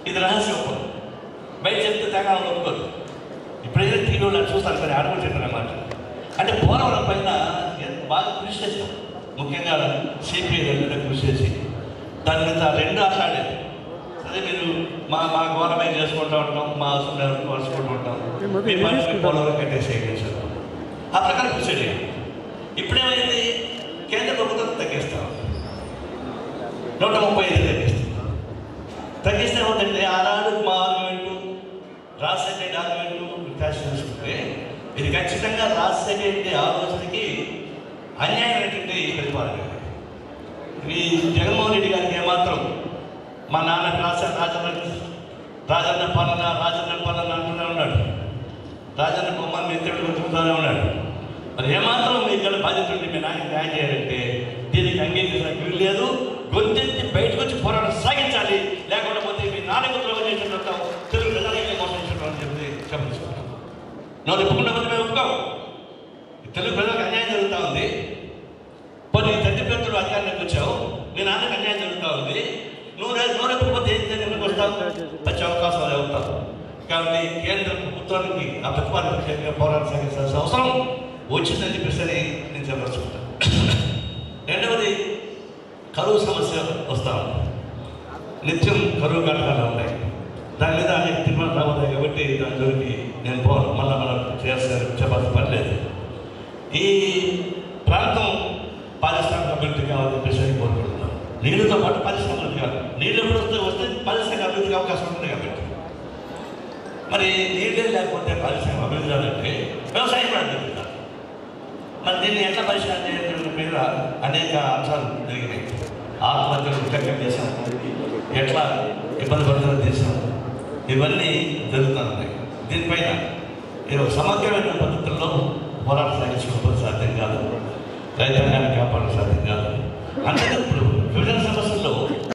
ఇది రహస్య ఒప్పందం బయట చెప్తే తెలంగాణ ఒప్పుకోరు ఇప్పుడైతే టీవీలో చూస్తారు కానీ ఆడుకుంటారు అన్నమాట అంటే పోలవరం పైన ఎంత బాగా కృషి చేస్తాం ముఖ్యంగా సిపిఐ రెండు కృషి చేసి దాని మీద రెండు ఆటలాడేది అదే మీరు మా మా గవర్నమెంట్ చేసుకుంటూ ఉంటాం మా అవసరం వరుసుకుంటూ ఉంటాం మీ పని పోలవరం కట్టేసేయండి సార్ ఆ ప్రకారం కృషి చేయాలి ఇప్పుడేమైంది కేంద్ర ప్రభుత్వం తగ్గిస్తాం నూట ముప్పై ఐదు తగ్గిస్తాం తగ్గిస్తే ఏమవుతుందంటే ఆనాడు మా ఆర్గ్యుమెంట్ రాజశేఖర ఆర్గ్యుమెంట్ క్యాష్ చేసుకుంటే ఇది ఖచ్చితంగా రాజశేఖర రెడ్డి ఆలోచనకి అన్యాయమైనటువంటి ప్రతిపాదన ఈ జగన్మోహన్ రెడ్డి గారికి ఏమాత్రం మా నాన్న రాజ రాజన్న రాజన్న పాలన రాజన్న పాలన అంటూనే ఉన్నాడు రాజన్న బొమ్మను ఎత్తుడు కొట్టుకుంటూనే ఉన్నాడు మరి ఏమాత్రం మీకు గల బాధ్యత ఉండి మీ నాయన న్యాయం చేయాలంటే దీనికి అంగీకరించడానికి వీలు లేదు గొంతెత్తి బయటకు వచ్చి పోరాటం సాగించాలి లేకుండా పోతే మీ నాన్నకు ద్రోహం చేసినట్టు తెలుగు ప్రజలకి మోసం చేసినట్టు అని చెప్పి చెప్పదలుచుకున్నాం నువ్వు ఒప్పుకున్న పోతే మేము ఒప్పుకోము ఈ తెలుగు ప్రజలకు అన్యాయం జరుగుతూ ఉంది పోనీ నీ తండ్రి పెద్దలు అధికారంలోకి వచ్చావు నీ నాన్నకి అన్యాయం జరుగుతూ ఉంది నువ్వు రేపు నువ్వు ఎప్పుడుపోతే ఏం ఎందుకు వస్తావు వచ్చే అవకాశాలు అవుతావు కాబట్టి కేంద్ర ప్రభుత్వానికి ఆ ప్రతిపాదన విషయంగా పోరాటం సాగించాల్సిన అవసరం వచ్చిందని చెప్పేసి నేను చెప్పదలుచుకుంటాను రెండవది కరువు సమస్య వస్తాం నిత్యం కరువు కాటకాలు ఉన్నాయి దాని మీద అనేక తీర్మానాలు రాబోతాయి కాబట్టి దాని జోలికి నేను పోను మళ్ళీ మనం చేస్తారు చెప్పాల్సిన పని లేదు ఈ ప్రాంతం పారిశ్రామిక అభివృద్ధి కావాలని చెప్పేసి కోరుకుంటున్నాం నీళ్ళతో పాటు పారిశ్రామిక అభివృద్ధి కావాలి నీళ్ళు ఎప్పుడు వస్తే వస్తే పారిశ్రామిక అభివృద్ధికి అవకాశం ఉంటుంది కాబట్టి మరి నీళ్ళే లేకపోతే పారిశ్రామిక అభివృద్ధి కావాలంటే వ్యవసాయం కూడా అభివృద్ధి కావాలి మరి దీన్ని ఎట్లా పరిష్కారం చేయడం మీద అనేక అంశాలు జరిగినాయి ఆత్మహత్యలు ఉద్యోగం చేశాం ఎట్లా ఇబ్బంది పడుతున్న దేశం ఇవన్నీ జరుగుతున్నాయి దీనిపైన ఇది సమగ్రమైన పద్ధతుల్లో పోరాటం సాగించుకోవడం సాధ్యం కాదు రైతాంగాన్ని కాపాడడం సాధ్యం కాదు అంతేకాదు